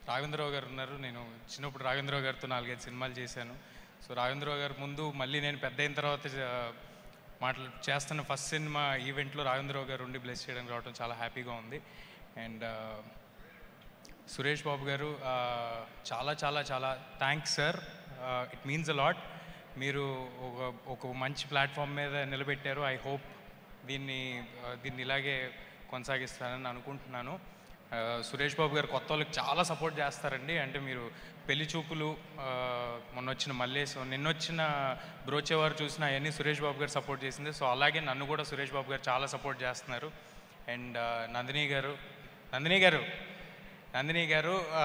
రాఘవేంద్రరావు గారు ఉన్నారు నేను చిన్నప్పుడు రాఘవేంద్రరావు గారితో నాలుగైదు సినిమాలు చేశాను సో రాఘవేంద్రరావు గారు ముందు మళ్ళీ నేను పెద్ద అయిన తర్వాత ఆ, మాటలు చేస్తున్న ఫస్ట్ సినిమా ఈవెంట్లో రాఘవేంద్రరావు గారు ఉండి బ్లెస్ చేయడానికి రావడం చాలా హ్యాపీగా ఉంది అండ్ సురేష్ బాబు గారు ఆ, చాలా చాలా చాలా thanks sir it means a lot మీరు ఒక ఒక మంచి ప్లాట్ఫామ్ మీద నిలబెట్టారు ఐ హోప్ దీన్ని ఆ, దీన్ని ఇలాగే కొనసాగిస్తానని అనుకుంటున్నాను ఆ, సురేష్ బాబు గారు కొత్త వాళ్ళకి చాలా సపోర్ట్ చేస్తారండి అంటే మీరు పెళ్లి చూపులు ఆ, మొన్న వచ్చిన మల్లేశం నిన్న వచ్చిన బ్రోచేవారు చూసిన అవన్నీ సురేష్ బాబు గారు సపోర్ట్ చేసింది సో అలాగే నన్ను కూడా సురేష్ బాబు గారు చాలా సపోర్ట్ చేస్తున్నారు అండ్ నందిని గారు నందిని గారు నందిని గారు ఆ,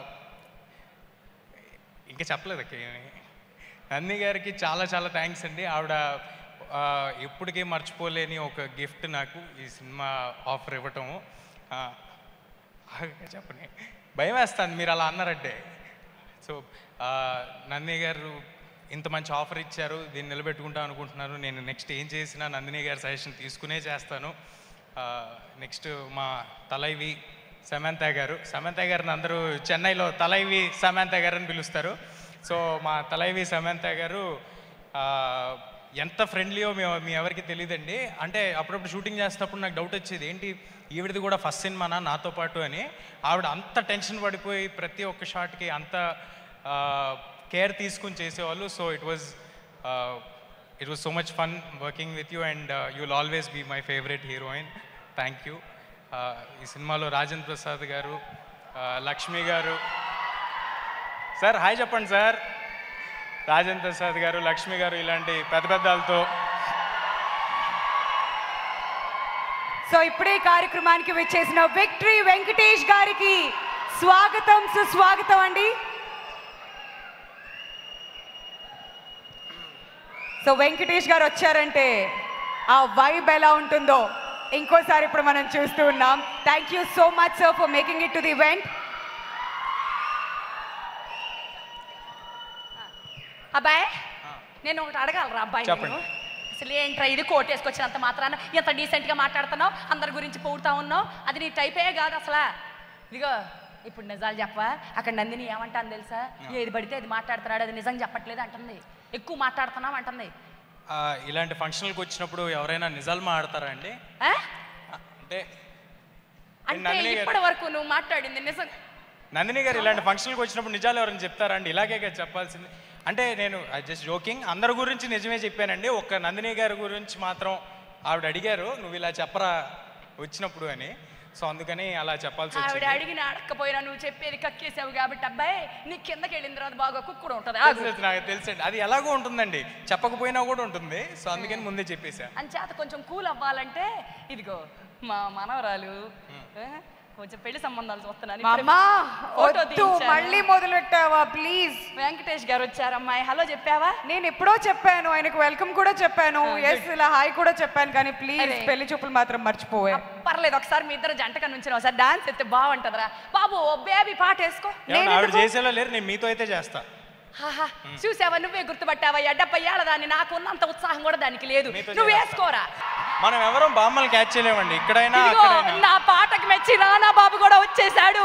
ఇంకా చెప్పలేదు అక్క ఏమీ నందిని గారికి చాలా చాలా థ్యాంక్స్ అండి ఆవిడ ఆ, ఎప్పటికీ మర్చిపోలేని ఒక గిఫ్ట్ నాకు ఈ సినిమా ఆఫర్ ఇవ్వటము ఆ, ఆగక్క చెప్పని భయం వేస్తుంది మీరు అలా అన్నారంటే సో ఆ, నందిని గారు ఇంత మంచి ఆఫర్ ఇచ్చారు దీన్ని నిలబెట్టుకుంటాం అనుకుంటున్నారు నేను నెక్స్ట్ ఏం చేసినా నందిని గారి సజెషన్ తీసుకునే చేస్తాను నెక్స్ట్ మా తలైవి సమంత గారు సమంత గారిని అందరూ చెన్నైలో తలైవి సమంత గారు అని పిలుస్తారు సో మా తలైవి సమంత గారు ఆ, ఎంత ఫ్రెండ్లీయో మీ మీ ఎవరికి తెలియదండి అంటే అప్పుడప్పుడు షూటింగ్ చేసేటప్పుడు నాకు డౌట్ వచ్చేది ఏంటి ఈవిడది కూడా ఫస్ట్ సినిమానా నాతో పాటు అని ఆవిడ అంత టెన్షన్ పడిపోయి ప్రతి ఒక్క షాట్కి అంత కేర్ తీసుకుని చేసేవాళ్ళు so it was it was so much fun working with you and you will always be my favourite heroine thank you ఈ సినిమాలో Rajendra Prasad garu uh, Lakshmi garu sir hi చెప్పండి సార్ రాజేంద్ర ప్రసాద్ గారు లక్ష్మి గారు ఇలాంటి పెద్ద పెద్దలతో సో ఇప్పుడే ఈ కార్యక్రమానికి వచ్చేసిన విక్టరీ వెంకటేష్ గారికి స్వాగతం సుస్వాగతం అండి సో వెంకటేష్ గారు వచ్చారంటే ఆ వైబ్ ఎలా ఉంటుందో ఇంకోసారి ఇప్పుడు మనం చూస్తూ ఉన్నాం thank you so much sir for making it to the event అబ్బాయి నేను ఒకటి అడగాలరా అబ్బాయి చెప్పండి. నేను అసలు ఏంట్రా ఇది కోట్ వేసుకొచ్చినంత మాత్రాన ఎంత డీసెంట్గా మాట్లాడుతున్నావు అందరి గురించి పొగుడుతా ఉన్నావు అది నీ టైపే కాదు అసలు ఇదిగో ఇప్పుడు నిజాలు చెప్పవా అక్కడ నందిని ఏమంటాను తెలుసా ఏది పడితే అది మాట్లాడుతున్నాడు అది నిజం చెప్పట్లేదు అంటుంది ఎక్కువ మాట్లాడుతున్నావు అంటుంది uh, ఇలాంటి ఫంక్షన్లకు వచ్చినప్పుడు ఎవరైనా నిజాలు మాడతారా అండి ఆ? అంటే అంటే నందిని గారు- ఇప్పటి వరకు నువ్వు మాట్లాడింది నిజం నందిని గారు ఇలాంటి ఫంక్షన్కి వచ్చినప్పుడు నిజాలు ఎవరైనా చెప్తారండి ఇలాగే కదా చెప్పాల్సింది అంటే నేను జస్ట్ జోకింగ్ అందరి గురించి నిజమే చెప్పానండి ఒక్క నందిని గారి గురించి మాత్రం ఆవిడ అడిగారు నువ్వు ఇలా చెప్పరా వచ్చినప్పుడు అని సో అందుకని అలా చెప్పాల్సి ఆవిడ వచ్చింది అడిగిన అడగకపోయినా నువ్వు చెప్పేది కక్కేసావు కాబట్టి అబ్బాయి నీ కిందకి వెళ్ళిన తర్వాత బాగా కుక్కుడు ఉంటుంది తెలుసు, తెలుసు, నాకు తెలుసండి అది ఎలాగో ఉంటుందండి చెప్పకపోయినా కూడా ఉంటుంది సో అందుకని ముందే చెప్పేశా అంచేత కొంచెం కూల్ అవ్వాలంటే ఇదిగో మా మనవరాలు ఆ, కొంచెం పెళ్లి సంబంధాలు చూస్తున్నాను ఇప్పుడే అమ్మా ఫోటో వద్దు తీయించాను. మళ్ళీ మొదలెట్టావా ప్లీజ్ వెంకటేష్ గారు వచ్చారు అమ్మాయి హలో చెప్పావా నేను ఎప్పుడో చెప్పాను ఆయనకు వెల్కమ్ కూడా చెప్పాను ఎస్ ఇలా హాయ్ కూడా చెప్పాను కానీ ప్లీజ్ అరే. పెళ్లి చూపులు మాత్రం మర్చిపోవే పర్లేదు ఒకసారి మీ ఇద్దరు జంటగా నుంచి ఒకసారి డాన్స్ ఎత్తే బాగుంటుందిరా బాబు ఓ బేబీ పాట వేసుకో ఏమన్నా ఆవిడ చేసేలా లేరు నేను మీతో అయితే చేస్తా హాహా, చూసావా నువ్వే గుర్తుపట్టావా డెబ్బై ఏళ్ళ దాన్ని నాకు ఉన్నంత ఉత్సాహం కూడా దానికి లేదు మీతో నువ్వు చేస్తా. వేసుకోరా మనం ఎవరం బామ్మల్ని క్యాచ్ చేయలేమండి ఇక్కడైనా ఇదిగో అక్కడైనా నా పాటకు మెచ్చి రానా బాబు కూడా వచ్చేసాడు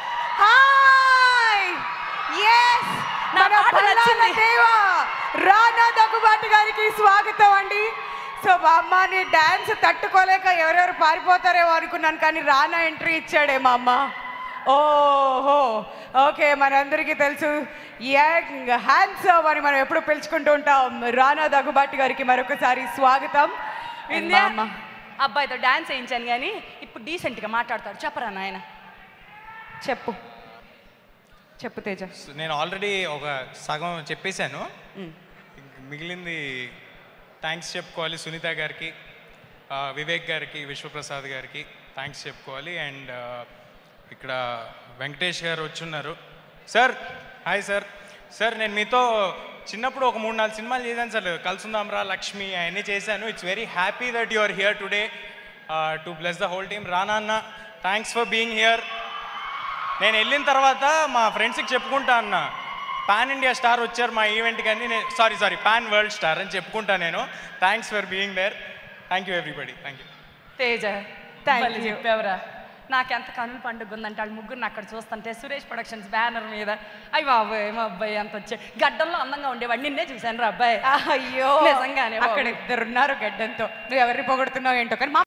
హాయ్ ఎస్ నా మన పాట పల్లాల నచ్చింది. దేవా రానా దగ్గుబాటు గారికి స్వాగతం అండి సో మా అమ్మ నీ డాన్స్ తట్టుకోలేక ఎవరెవరు పారిపోతారేమో అనుకున్నాను కానీ రానా ఎంట్రీ ఇచ్చాడే మా అమ్మ ఓహో ఓకే మనందరికీ తెలుసు యంగ్ హ్యాండ్సమ్ అని మనం ఎప్పుడు పిలుచుకుంటూ ఉంటాం రానా దగ్గుబాటి గారికి మరొకసారి స్వాగతం And విందా? మా అమ్మ అబ్బాయితో డాన్స్ వేయించాను కానీ ఇప్పుడు డీసెంట్ గా మాట్లాడతాడు చెప్పరా నాయన చెప్పు చెప్పు తేజ నేను ఆల్రెడీ ఒక సగం చెప్పేశాను మిగిలింది థ్యాంక్స్ చెప్పుకోవాలి సునీత గారికి ఆ, వివేక్ గారికి విశ్వప్రసాద్ గారికి థ్యాంక్స్ చెప్పుకోవాలి అండ్ ఇక్కడ వెంకటేష్ గారు వచ్చున్నారు సార్ హాయ్ సార్ సార్ నేను మీతో చిన్నప్పుడు ఒక మూడు నాలుగు సినిమాలు చేశాను సార్ కలుసుందాంరా లక్ష్మి అవన్నీ చేశాను it's very happy that you are here today to bless the whole team Rana అన్న థ్యాంక్స్ ఫర్ బీయింగ్ హియర్ నేను వెళ్ళిన తర్వాత మా ఫ్రెండ్స్కి చెప్పుకుంటా అన్న పాన్ ఇండియా స్టార్ వచ్చారు మా ఈవెంట్కి అని నేను sorry sorry pan world star అని చెప్పుకుంటా నేను thanks for being there thank you everybody thank you Teja Thank భలే you. చెప్పావురా నాకెంత కనుల పండుగ ఉందంటే వాళ్ళు ముగ్గురిని అక్కడ చూస్తుంటే సురేష్ ప్రొడక్షన్స్ బ్యానర్ మీద అయ్యి బాబాయ్ మా అబ్బాయి అంత వచ్చే గడ్డంలో అందంగా ఉండేవాడు నిన్నే చూశాను రా అబ్బాయి అయ్యో నిజంగానే బాబు. అక్కడ ఇద్దరున్నారు గడ్డంతో నువ్వు ఎవరిని పొగడుతున్నావు ఏంటో కానీ మా